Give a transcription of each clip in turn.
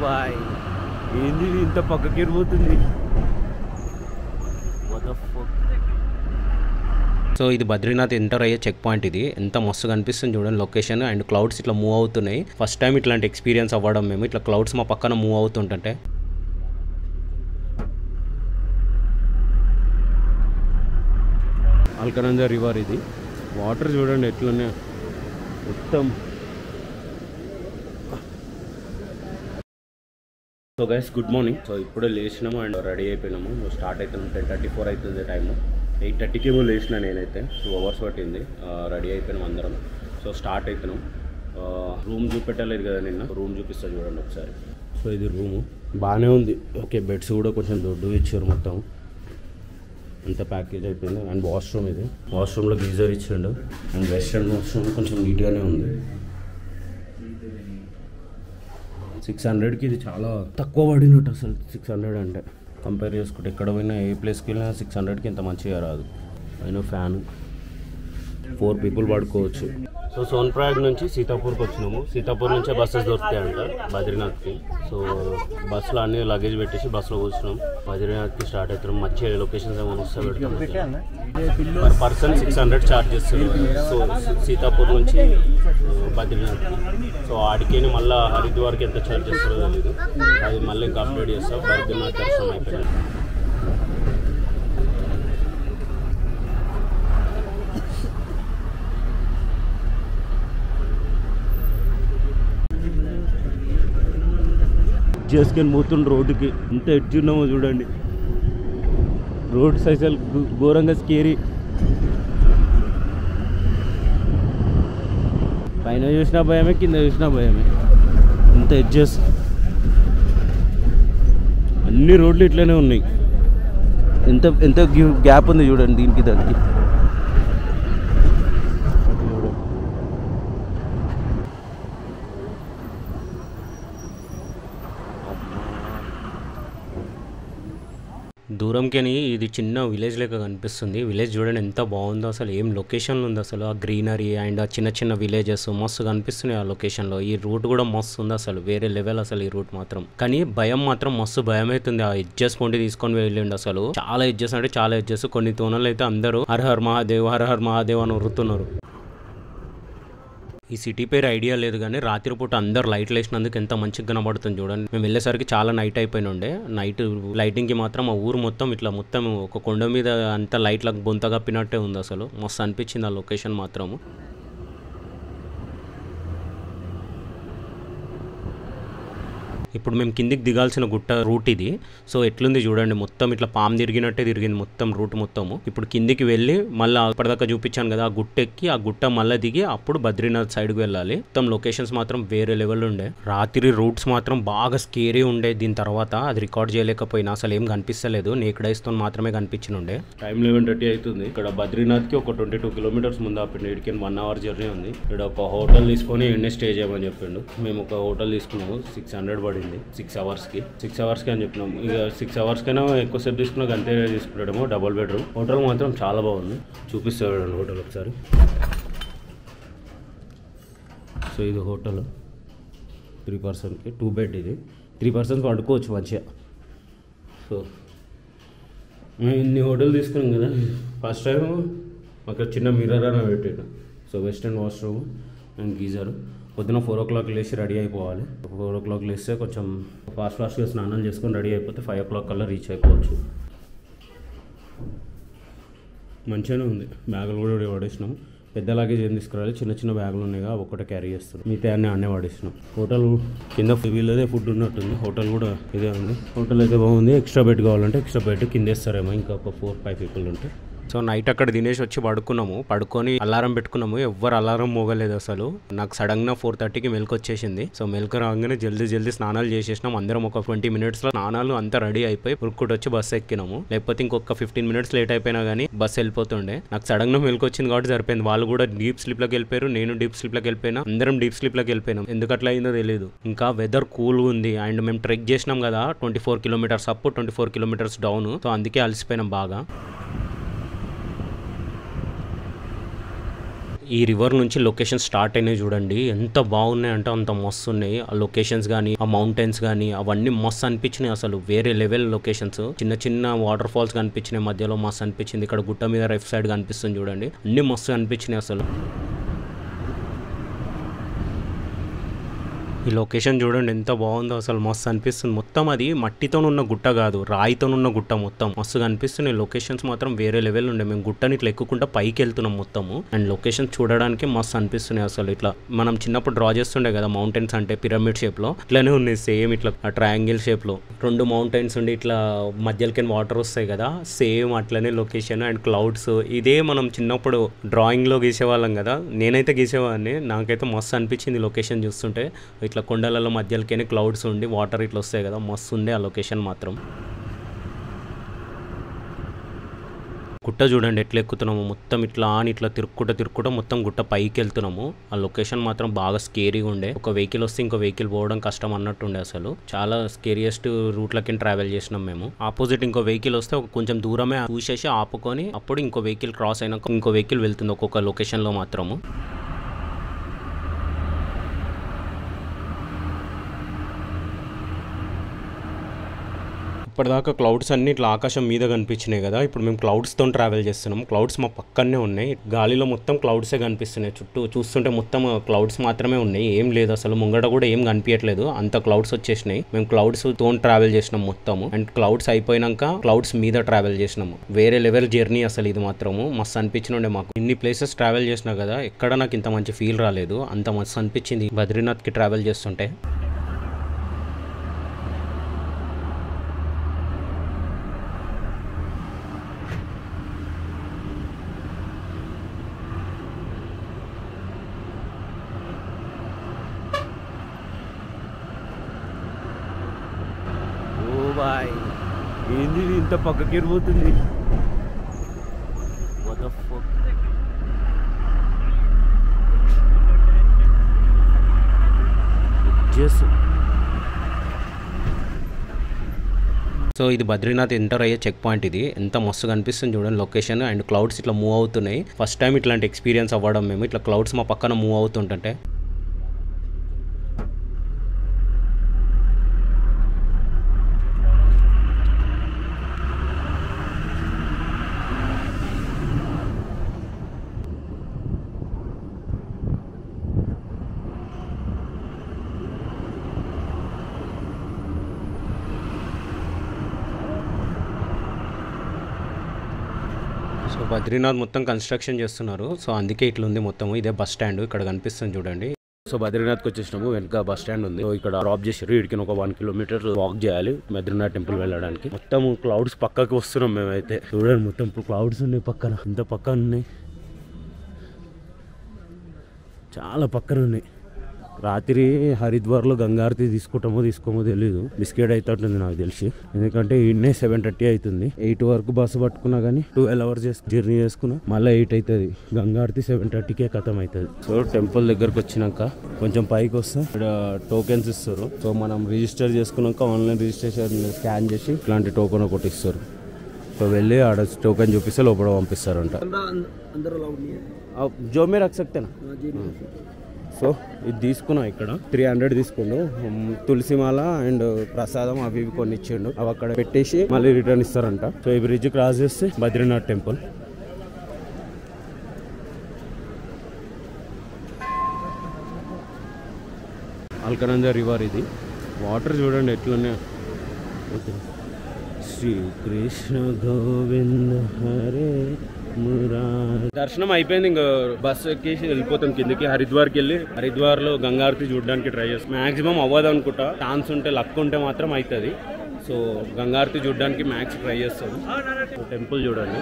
Bye ఏంది ఇది ఇంత పక్కకి వెళ్ళిపోతుంది సో ఇది బద్రీనాథ్ ఎంటర్ అయ్యే చెక్ పాయింట్ ఇది ఎంత మస్తు కనిపిస్తుంది చూడండి లొకేషన్ అండ్ క్లౌడ్స్ ఇట్లా మూవ్ అవుతున్నాయి ఫస్ట్ టైం ఇట్లాంటి ఎక్స్పీరియన్స్ అవ్వడం మేము ఇట్లా క్లౌడ్స్ మా పక్కన మూవ్ అవుతుంటే అల్కనంద రివర్ ఇది వాటర్ చూడండి ఎట్లున్నాయి మొత్తం so guys good morning so ఇప్పుడే లేచినాము అండ్ రెడీ అయిపోయినాము స్టార్ట్ అవుతున్నాం టెన్ థర్టీ ఫోర్ అవుతుంది టైము ఎయిట్ థర్టీకి ఏమో లేచిన నేనైతే టూ అవర్స్ పట్టింది రెడీ అయిపోయినాం అందరం సో స్టార్ట్ అవుతున్నాం రూమ్ చూపెట్టలేదు కదా నిన్న రూమ్ చూపిస్తా చూడండి ఒకసారి సో ఇది రూము బాగానే ఉంది ఓకే బెడ్స్ కూడా కొంచెం దొడ్డు ఇచ్చారు మొత్తం అంత ప్యాకేజ్ అయిపోయింది అండ్ వాష్రూమ్ ఇది వాష్రూమ్లో గీజర్ ఇచ్చిండు అండ్ వెస్ట్రన్ వాష్రూమ్ కొంచెం నీట్గానే ఉంది సిక్స్ హండ్రెడ్కి ఇది చాలా తక్కువ పడినట్టు అసలు సిక్స్ హండ్రెడ్ అంటే కంపేర్ చేసుకుంటే ఎక్కడ పోయినా ఏ ప్లేస్కి వెళ్ళినా సిక్స్ హండ్రెడ్కి ఇంత మంచిగా రాదు అయినా ఫ్యాన్ ఫోర్ పీపుల్ పడుకోవచ్చు సో సోన్ప్రయాగ్ నుంచి సీతాపూర్కి వచ్చినాము సీతాపూర్ నుంచే బస్సెస్ దొరుకుతాయంట బద్రీనాథ్కి సో బస్సులో అన్ని లగేజ్ పెట్టేసి బస్సులో కూర్చున్నాం బద్రీనాథ్కి స్టార్ట్ అవుతున్నాం మంచి లొకేషన్స్ ఏమైనా వస్తే పెడతాం per person six hundred charge చేస్తారు సో సీ- సీతాపూర్ నుంచి ఆ, బద్రీనాథ్కి సో ఆడికేని మళ్ళీ హరిద్వార్కి ఎంత ఛార్జ్ చేస్తారో తెలియదు అది మళ్ళీ ఇంకా అప్డేట్ చేస్తాం బద్రీనాథ్ దర్శనం అయిపోయింది చేసుకొని పోతుండ్రు రోడ్డుకి ఎంత ఎట్టున్నామో చూడండి రోడ్ సైజల్ ఘోరంగా స్కేరీ పైన చూసినా భయమే కింద చూసినా భయమే ఇంత ఎడ్జెస్ అన్ని రోడ్లు ఇట్లనే ఉన్నాయి ఎంత ఎంత గ్యాప్ ఉంది చూడండి దీనికి దానికి అటు చూడండి. దూరంకెని ఇది చిన్న విలేజ్ లెక్క కనిపిస్తుంది విలేజ్ చూడండి ఎంత బాగుందో అసలు ఏం లొకేషన్లో ఉంది అసలు ఆ గ్రీనరీ అండ్ ఆ చిన్న చిన్న విలేజెస్ మస్తు కనిపిస్తున్నాయి ఆ లొకేషన్లో ఈ రూట్ కూడా మస్తు ఉంది అసలు వేరే లెవెల్ అసలు ఈ రూట్ మాత్రం కానీ భయం మాత్రం మస్తు భయం అవుతుంది ఆ ఎడ్జెస్ పొండి తీసుకొని వెళ్ళిండు అసలు చాలా ఎడ్జెస్ అంటే చాలా ఎడ్జెస్ కొన్ని తోనలు అయితే అందరూ హర్ హర్ మహాదేవ్ హర్ హర్ మహాదేవ్ అని ఉరుతున్నారు ఈ సిటీ పేరు ఐడియా లేదు కానీ రాత్రిపూట అందరు లైట్లు వేసినందుకు ఎంత మంచిగా కనబడుతుంది చూడండి మేము వెళ్ళేసరికి చాలా నైట్ అయిపోయిన ఉండే నైట్ లైటింగ్కి మాత్రం ఆ ఊరు మొత్తం ఇట్లా మొత్తం ఒక కొండ మీద అంత లైట్లకు బొంత కప్పినట్టే ఉంది అసలు మస్తు అనిపించింది ఆ లొకేషన్ మాత్రము ఇప్పుడు మేము కిందికి దిగాల్సిన గుట్ట రూట్ ఇది సో ఎట్లుంది చూడండి మొత్తం ఇట్లా పాము తిరిగినట్టే తిరిగింది మొత్తం రూట్ మొత్తము ఇప్పుడు కిందికి వెళ్ళి మళ్ళీ అప్పటిదాకా చూపించాను కదా ఆ గుట్ట ఎక్కి ఆ గుట్ట మళ్ళీ దిగి అప్పుడు బద్రీనాథ్ సైడ్కి వెళ్ళాలి మొత్తం లొకేషన్స్ మాత్రం వేరే లెవెల్ ఉండే రాత్రి రూట్స్ మాత్రం బాగా స్కేరీ ఉండే దీని తర్వాత అది రికార్డ్ చేయలేకపోయినా అసలు ఏం కనిపిస్తలేదు నేకడ్ ఐస్తో మాత్రమే కనిపించిన ఉండే టైం లెవెన్ థర్టీ అవుతుంది ఇక్కడ బద్రీనాథ్కి ఒక ట్వంటీ టూ కిలోమీటర్స్ ముందు ఆపిండు ఇక్కడికి వన్ అవర్ జర్నీ ఉంది ఇక్కడ ఒక హోటల్ తీసుకొని ఎన్నే స్టే చేయమని చెప్పిండు మేము ఒక హోటల్ తీసుకున్నాము సిక్స్ హండ్రెడ్ పడింది సిక్స్ అవర్స్కి సిక్స్ అవర్స్కి అని చెప్పినాము ఇక సిక్స్ అవర్స్కైనా ఎక్కువసేపు తీసుకున్నా అంతే తీసుకుంటాడేమో డబుల్ బెడ్రూమ్ హోటల్ మాత్రం చాలా బాగుంది చూపిస్తాడు హోటల్ ఒకసారి సో ఇది హోటల్ త్రీ పర్సన్కి టూ బెడ్ ఇది త్రీ పర్సన్స్ వండుకోవచ్చు మంచిగా సో మేము ఇన్ని హోటల్ తీసుకున్నాం కదా ఫస్ట్ టైం అక్కడ చిన్న మిర్రర్ అని పెట్టాడు so western washroom and geyser పొద్దున ఫోర్ ఓ క్లాక్ లేచి రెడీ అయిపోవాలి ఫోర్ ఓ క్లాక్ లేస్తే కొంచెం ఫాస్ట్ ఫాస్ట్గా స్నానం చేసుకొని రెడీ అయిపోతే ఫైవ్ ఓ క్లాక్ కల్లా రీచ్ అయిపోవచ్చు మంచిగానే ఉంది బ్యాగులు కూడా ఇక్కడ పడేసినాం పెద్ద లగేజ్ ఏం తీసుకురాలి చిన్న చిన్న బ్యాగులు ఉన్నాయిగా అవి ఒక్కటే క్యారీ చేస్తాం మిగతా అన్నీ అన్నీ పడేసినాం హోటల్ కింద వీళ్ళదే ఫుడ్ ఉన్నట్టుంది హోటల్ కూడా ఇదే ఉంది హోటల్ అయితే బాగుంది ఎక్స్ట్రా బెడ్ కావాలంటే ఎక్స్ట్రా బెడ్ కింద వేస్తారేమో ఇంకా ఒక ఫోర్ ఫైవ్ పీపుల్ ఉంటే సో నైట్ అక్కడ తినేసి వచ్చి పడుకున్నాము పడుకొని అలారం పెట్టుకున్నాము ఎవ్వరు అలారం మోగలేదు అసలు నాకు సడన్ గా ఫోర్ థర్టీకి మెలకు వచ్చేసింది సో మెలకు రాగానే జల్దీ జల్దీ స్నానాలు చేసేసినాం అందరం ఒక ట్వంటీ మినిట్స్ లో స్నానాలు అంతా రెడీ అయిపోయి ఉరుక్కుటి వచ్చి బస్సు ఎక్కినాము లేకపోతే ఇంకొక ఫిఫ్టీన్ మినిట్స్ లేట్ అయిపోయినా కానీ బస్సు వెళ్ళిపోతుండే నాకు సడన్ గా మెలకు వచ్చింది కాబట్టి సరిపోయింది వాళ్ళు కూడా డీప్ స్లీప్ లోకి వెళ్ళిపోయారు నేను డీప్ స్లీప్ లోకి వెళ్ళిపోయినా అందరం డీప్ స్లీప్ లోకి వెళ్ళిపోయినాం ఎందుకు అట్లా అయిందో తెలియదు ఇంకా వెదర్ కూల్ ఉంది అండ్ మేము ట్రెక్ చేసినాం కదా twenty four kilometres up twenty four kilometres down so అందుకే అలసిపోయినాం బాగా ఈ రివర్ నుంచి లొకేషన్ స్టార్ట్ అయినాయి చూడండి ఎంత బాగున్నాయి అంటే అంత మస్తు ఉన్నాయి ఆ లొకేషన్స్ కానీ ఆ మౌంటైన్స్ కానీ అవన్నీ మస్తు అనిపించినాయి అసలు వేరే లెవెల్ లొకేషన్స్ చిన్న చిన్న వాటర్ ఫాల్స్ కనిపించినాయి మధ్యలో మస్తు అనిపించింది ఇక్కడ గుట్ట మీద లెఫ్ట్ సైడ్ కనిపిస్తుంది చూడండి అన్ని మస్తు అనిపించినాయి అసలు ఈ లొకేషన్ చూడండి ఎంత బాగుందో అసలు మస్తు అనిపిస్తుంది మొత్తం అది మట్టితో ఉన్న గుట్ట కాదు రాయితో ఉన్న గుట్ట మొత్తం మస్తు కనిపిస్తున్నాయి లొకేషన్స్ మాత్రం వేరే లెవెల్ ఉండే మేము గుట్టని ఇట్లా ఎక్కుకుంటా పైకి వెళ్తున్నాం మొత్తము అండ్ లొకేషన్ చూడడానికి మస్తు అనిపిస్తున్నాయి అసలు ఇట్లా మనం చిన్నప్పుడు డ్రా చేస్తుండే కదా మౌంటైన్స్ అంటే పిరమిడ్ షేప్ లో ఇట్లానే ఉన్నాయి సేమ్ ఇట్లా ట్రయాంగిల్ షేప్ లో రెండు మౌంటైన్స్ ఉండి ఇట్లా మధ్యలోకి వాటర్ వస్తాయి కదా సేమ్ అట్లనే లొకేషన్ అండ్ క్లౌడ్స్ ఇదే మనం చిన్నప్పుడు డ్రాయింగ్ లో గీసేవాళ్ళం కదా నేనైతే గీసేవాడిని నాకైతే మస్తు అనిపించింది లొకేషన్ చూస్తుంటే ఇట్లా కొండలలో మధ్యలోకి క్లౌడ్స్ ఉండి వాటర్ ఇట్లా వస్తాయి కదా మస్తు ఉండే ఆ లొకేషన్ మాత్రం గుట్ట చూడండి ఎట్లా ఎక్కుతున్నాము మొత్తం ఇట్లా అని ఇట్లా తిరుక్కుంటా తిరుక్కుంటా మొత్తం గుట్ట పైకి వెళ్తున్నాము ఆ లొకేషన్ మాత్రం బాగా స్కేరీగా ఉండే ఒక వెహికల్ వస్తే ఇంకో వెహికల్ పోవడం కష్టం అన్నట్టు ఉండే అసలు చాలా స్కేరియస్ట్ రూట్లకి ట్రావెల్ చేసినాం మేము ఆపోజిట్ ఇంకో వెహికల్ వస్తే ఒక కొంచెం దూరమే చూసేసి ఆపుకొని అప్పుడు ఇంకో వెహికల్ క్రాస్ అయినాక ఇంకో వెహికల్ వెళ్తుంది ఒక్కొక్క లొకేషన్ లో మాత్రము ఇప్పటిదాకా క్లౌడ్స్ అన్ని ఇట్లా ఆకాశం మీద కనిపించినాయి కదా ఇప్పుడు మేము క్లౌడ్స్తో ట్రావెల్ చేస్తున్నాం క్లౌడ్స్ మా పక్కనే ఉన్నాయి గాలిలో మొత్తం క్లౌడ్సే కనిపిస్తున్నాయి చుట్టూ చూస్తుంటే మొత్తం క్లౌడ్స్ మాత్రమే ఉన్నాయి ఏం లేదు అసలు ముంగట కూడా ఏం కనిపించట్లేదు అంత క్లౌడ్స్ వచ్చేసినాయి మేము క్లౌడ్స్ తో ట్రావెల్ చేసినాం మొత్తము అండ్ క్లౌడ్స్ అయిపోయినాక క్లౌడ్స్ మీద ట్రావెల్ చేసినాము వేరే లెవెల్ జర్నీ అసలు ఇది మాత్రము మస్తు అనిపించిన మాకు ఇన్ని ప్లేసెస్ ట్రావెల్ చేసినా కదా ఎక్కడ నాకు ఇంత మంచి ఫీల్ రాలేదు అంత మస్తు అనిపించింది బద్రీనాథ్కి ట్రావెల్ చేస్తుంటే ఓ బాయ్ ఏంది ఇది ఇంత పక్కకి ఎరిపోతుంది సో ఇది బద్రీనాథ్ ఎంటర్ అయ్యే చెక్ పాయింట్ ఇది ఎంత మస్తు కనిపిస్తుంది చూడండి లొకేషన్ అండ్ క్లౌడ్స్ ఇట్లా మూవ్ అవుతున్నాయి ఫస్ట్ టైం ఇట్లాంటి ఎక్స్పీరియన్స్ అవ్వడం మేము ఇట్లా క్లౌడ్స్ మా పక్కన మూవ్ అవుతుంటుంటే సో బద్రీనాథ్ మొత్తం కన్స్ట్రక్షన్ చేస్తున్నారు సో అందుకే ఇట్లా ఉంది మొత్తం ఇదే బస్ స్టాండ్ ఇక్కడ కనిపిస్తుంది చూడండి సో బద్రీనాథ్కి వచ్చేసినాము వెనక బస్ స్టాండ్ ఉంది సో ఇక్కడ డ్రాప్ చేసారు ఇడికి ఒక వన్ కిలోమీటర్ వాక్ చేయాలి బద్రీనాథ్ టెంపుల్ వెళ్ళడానికి మొత్తం క్లౌడ్స్ పక్కకి వస్తున్నాం మేమైతే చూడండి మొత్తం క్లౌడ్స్ ఉన్నాయి పక్కన ఇంత పక్కన ఉన్నాయి చాలా పక్కన ఉన్నాయి రాత్రి హరిద్వార్లో గంగారతి తీసుకుంటామో తీసుకోమో తెలీదు బిస్కెట్ అవుతుంది నాకు తెలిసి ఎందుకంటే ఈడనే సెవెన్ థర్టీ అవుతుంది ఎయిట్ వరకు బస్సు పట్టుకున్నా కానీ ట్వెల్వ్ అవర్స్ చేసు జర్నీ చేసుకున్నా మళ్ళీ ఎయిట్ అవుతుంది గంగారతి సెవెన్ థర్టీకే కథం అవుతుంది సో టెంపుల్ దగ్గరకు వచ్చినాక కొంచెం పైకి వస్తే ఇక్కడ టోకెన్స్ ఇస్తారు సో మనం రిజిస్టర్ చేసుకున్నాక ఆన్లైన్ రిజిస్ట్రేషన్ స్కాన్ చేసి ఇట్లాంటి టోకెన్ ఒకటి ఇస్తారు సో వెళ్ళి ఆడ టోకెన్ చూపిస్తే లోపల పంపిస్తారంట अंदर अलाउड नहीं है ఆ, జో మే రख सकते ना हाँ जी సో ఇది తీసుకున్నాం ఇక్కడ త్రీ హండ్రెడ్ తీసుకుండు ఉమ్, తులసిమాల అండ్ ప్రసాదం అవి ఇవి కొన్ని ఇచ్చిండు అవి అక్కడ పెట్టేసి మళ్ళీ రిటర్న్ ఇస్తారంట సో ఈ బ్రిడ్జ్ క్రాస్ చేస్తే బద్రీనాథ్ టెంపుల్ అల్కనంద రివర్ ఇది వాటర్ చూడండి ఎట్లున్నాయి శ్రీకృష్ణ గోవింద హరే మురా దర్శనం అయిపోయింది ఇంకా బస్సు ఎక్కేసి వెళ్ళిపోతాం కిందకి హరిద్వార్కి వెళ్ళి హరిద్వార్ లో గంగారతి చూడడానికి ట్రై చేస్తాం మాక్సిమం అవ్వదు అనుకుంటా ఛాన్స్ ఉంటే లక్ ఉంటే మాత్రం అవుతుంది సో గంగారతి చూడడానికి మ్యాక్స్ ట్రై చేస్తాం టెంపుల్ చూడండి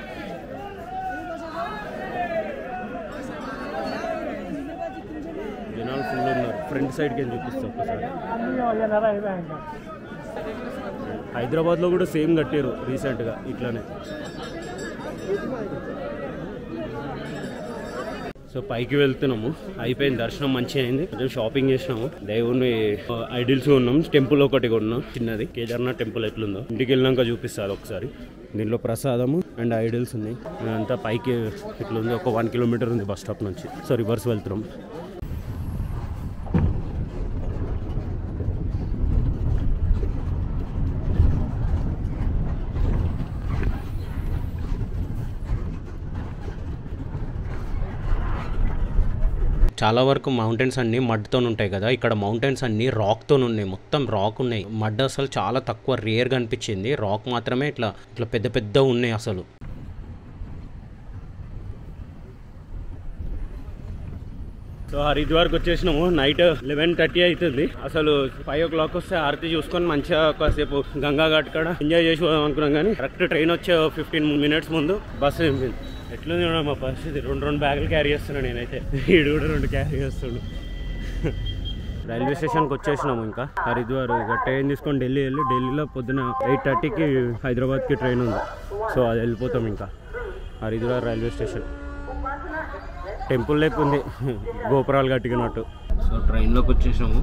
జనాలు ఫుల్ ఉన్నారు ఫ్రంట్ సైడ్కి వెళ్ళి చూపిస్తాం ఒకసారి హైదరాబాద్లో కూడా సేమ్ కట్టారు రీసెంట్గా ఇట్లానే సో పైకి వెళ్తున్నాము అయిపోయింది దర్శనం మంచిగా అయింది కొంచెం షాపింగ్ చేసినాము దేవుని ఐడిల్స్ ఉన్నాం టెంపుల్ ఒకటి కొన్నాం చిన్నది కేదార్నాథ్ టెంపుల్ ఎట్లుందో ఇంటికి వెళ్ళినాక చూపిస్తారు ఒకసారి దీనిలో ప్రసాదము అండ్ ఐడిల్స్ ఉన్నాయి ఇదంతా పైకి ఇట్లుంది ఒక వన్ కిలోమీటర్ ఉంది బస్ స్టాప్ నుంచి సో రివర్స్ వెళ్తున్నాం చాలా వరకు మౌంటైన్స్ అన్ని మడ్తో ఉంటాయి కదా ఇక్కడ మౌంటైన్స్ అన్ని రాక్తో ఉన్నాయి మొత్తం రాక్ ఉన్నాయి మడ్ అసలు చాలా తక్కువ రేర్గా అనిపించింది రాక్ మాత్రమే ఇట్లా ఇట్లా పెద్ద పెద్ద ఉన్నాయి అసలు సో హరిద్వార్కి వచ్చేసినాము నైట్ లెవెన్ థర్టీ అవుతుంది అసలు ఫైవ్ ఓ క్లాక్ వస్తే ఆరతి చూసుకొని మంచిగా కాసేపు గంగా ఘాట్ కాడ ఎంజాయ్ చేసి పోదాం అనుకున్నాం కానీ కరెక్ట్ ట్రైన్ వచ్చే ఫిఫ్టీన్ మినిట్స్ ముందు బస్సు దింపింది ఎట్లుంది చూడండి మా పరిస్థితి రెండు రెండు బ్యాగులు క్యారీ చేస్తున్నాను నేనైతే ఈడు కూడా రెండు క్యారీ చేస్తుండు రైల్వే స్టేషన్కి వచ్చేసినాము ఇంకా హరిద్వార్ ఇక ట్రైన్ తీసుకొని ఢిల్లీ వెళ్ళి ఢిల్లీలో పొద్దున ఎయిట్ థర్టీకి హైదరాబాద్కి ట్రైన్ ఉంది సో అది వెళ్ళిపోతాం ఇంకా హరిద్వార్ రైల్వే స్టేషన్ టెంపుల్ లెక్క ఉంది గోపురాలు కట్టుకున్నట్టు సో ట్రైన్లోకి వచ్చేసాము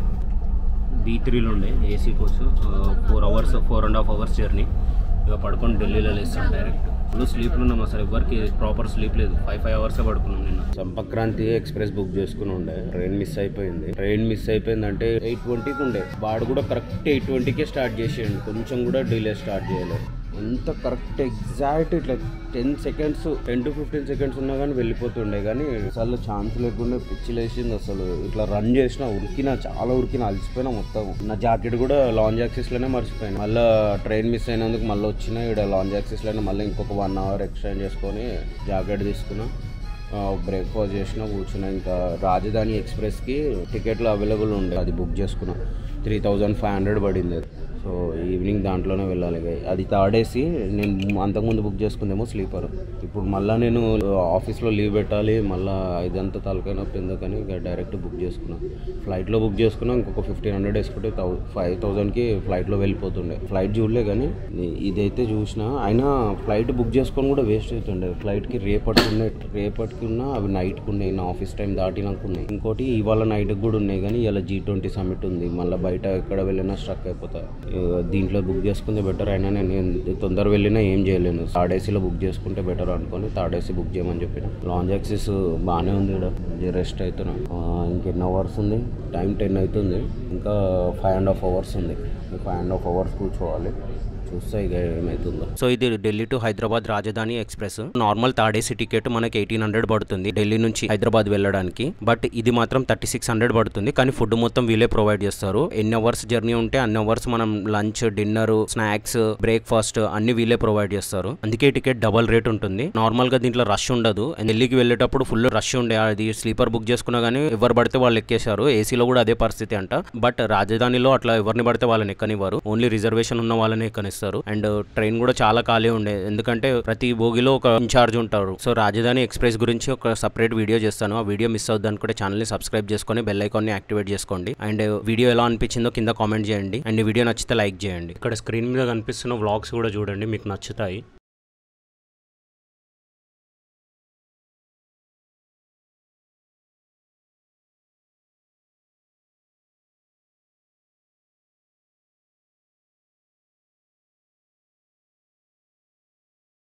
బీ త్రీలో ఉండే AC coach four hours four and half hours journey ఇక పడుకొని ఢిల్లీలో లేస్తాం డైరెక్ట్ ఫుల్ స్లీప్లు ఉన్నాం అసలు ఎవరికి ప్రాపర్ స్లీప్ లేదు ఫైవ్ ఫైవ్ అవర్స్ పడుకున్నాం నేను సంపక్రాంతి ఎక్స్ప్రెస్ బుక్ చేసుకుని ఉండే ట్రైన్ మిస్ అయిపోయింది ట్రైన్ మిస్ అయిపోయింది అంటే ఎయిట్ ట్వంటీకి ఉండే వాడు కూడా కరెక్ట్ ఎయిట్ ట్వంటీకే స్టార్ట్ చేసేయండి కొంచెం కూడా డిలే స్టార్ట్ చేయలేదు ఎంత కరెక్ట్ ఎగ్జాక్ట్ ఇట్లా ten seconds ten to fifteen seconds ఉన్నా కానీ వెళ్ళిపోతుండే కానీ అసలు ఛాన్స్ లేకుండా పిచ్చి లేచింది అసలు ఇట్లా రన్ చేసిన ఉరికినా చాలా ఉరికినా అలసిపోయినా మొత్తం నా జాకెట్ కూడా లాంజ్ యాక్సెస్లోనే మర్చిపోయాను మళ్ళీ ట్రైన్ మిస్ అయినందుకు మళ్ళీ వచ్చిన ఇక్కడ లాంజ్ యాక్సెస్లోనే మళ్ళీ ఇంకొక వన్ అవర్ ఎక్స్చేంజ్ చేసుకొని జాకెట్ తీసుకున్నా బ్రేక్ఫాస్ట్ చేసిన కూర్చున్నా ఇంకా రాజధాని ఎక్స్ప్రెస్కి టికెట్లు అవైలబుల్ ఉండే అది బుక్ చేసుకున్నా త్రీ థౌజండ్ ఫైవ్ హండ్రెడ్ పడింది అది సో ఈవినింగ్ దాంట్లోనే వెళ్ళాలి ఇక. అది థర్డ్ ఏసీ నేను అంతకుముందు బుక్ చేసుకుందేమో స్లీపర్ ఇప్పుడు మళ్ళీ నేను ఆఫీస్లో లీవ్ పెట్టాలి మళ్ళీ ఇదంతా తలకాయ నొప్పి ఎందుకని ఇక డైరెక్ట్ బుక్ చేసుకున్నా ఫ్లైట్లో బుక్ చేసుకున్నా ఇంకొక ఫిఫ్టీన్ హండ్రెడ్ వేసుకుంటే థౌ ఫైవ్ థౌజండ్కి ఫ్లైట్లో వెళ్ళిపోతుండే ఫ్లైట్ చూడలే కానీ ఇ- ఇదైతే చూసిన అయినా ఫ్లైట్ బుక్ చేసుకొని కూడా వేస్ట్ అవుతుండే ఫ్లైట్కి రేపటికి ఉన్నాయి రేపటికి ఉన్నా అవి నైట్కి ఉన్నాయి నా ఆఫీస్ టైం దాటినాక ఉన్నాయి ఇంకోటి ఇవాళ నైట్కి కూడా ఉన్నాయి కానీ ఇలా జీ ట్వంటీ సమిట్ ఉంది మళ్ళీ బయట ఎక్కడ వెళ్ళినా స్ట్రక్ అయిపోతా ఇక దీంట్లో బుక్ చేసుకుంటే బెటర్ అయినా నేను నేను తొందర వెళ్ళినా ఏం చేయలేను థర్డ్ ఏసీలో బుక్ చేసుకుంటే బెటర్ అనుకొని థర్డ్ ఏసీ బుక్ చేయమని చెప్పిన లాంజ్ యాక్సెస్ బాగానే ఉంది ఇక్కడ రెస్ట్ అవుతున్నా ఆ, ఇంకెన్ని అవర్స్ ఉంది టైం టెన్ అవుతుంది ఇంకా ఫైవ్ అండ్ హాఫ్ అవర్స్ ఉంది ఫైవ్ అండ్ హాఫ్ అవర్స్ కూర్చోవాలి చూస్తే ఇక ఏమవుతుందో సో ఇది Delhi to Hyderabad Rajdhani express normal third AC ticket మనకి ఎయిటీన్ హండ్రెడ్ పడుతుంది ఢిల్లీ నుంచి హైదరాబాద్ వెళ్ళడానికి బట్ ఇది మాత్రం థర్టీ సిక్స్ హండ్రెడ్ పడుతుంది కానీ ఫుడ్ మొత్తం వీళ్ళే ప్రొవైడ్ చేస్తారు ఎన్ని అవర్స్ జర్నీ ఉంటే అన్ని అవర్స్ మనం లంచ్ డిన్నర్ స్నాక్స్ బ్రేక్ఫాస్ట్ అన్ని వీళ్ళే ప్రొవైడ్ చేస్తారు అందుకే టికెట్ డబల్ రేట్ ఉంటుంది నార్మల్ గా దీంట్లో రష్ ఉండదు ఢిల్లీకి వెళ్ళేటప్పుడు ఫుల్ రష్ ఉండే అది స్లీపర్ బుక్ చేసుకున్నా కానీ ఎవరు పడితే వాళ్ళు ఎక్కేశారు ఏసీలో కూడా అదే పరిస్థితి అంట బట్ రాజధానిలో అట్లా ఎవరిని పడితే వాళ్ళని ఎక్కనివ్వరు ఓన్లీ రిజర్వేషన్ ఉన్న వాళ్ళని ఎక్కనిస్తారు అండ్ ట్రైన్ కూడా చాలా ఖాళీ ఉండే ఎందుకంటే ప్రతి బోగిలో ఒక ఇన్ఛార్జ్ ఉంటారు సో రాజధాని ఎక్స్ప్రెస్ గురించి ఒక సపరేట్ వీడియో చేస్తాను ఆ వీడియో మిస్ అవుద్ది అనుకుంటే ఛానల్ని సబ్స్క్రైబ్ చేసుకొని బెల్ ఐకాన్ని యాక్టివేట్ చేసుకోండి అండ్ వీడియో ఎలా అనిపించిందో కింద కామెంట్ చేయండి అండ్ వీడియో నచ్చితే లైక్ చేయండి ఇక్కడ స్క్రీన్ మీద కనిపిస్తున్న వ్లాగ్స్ కూడా చూడండి మీకు నచ్చుతాయి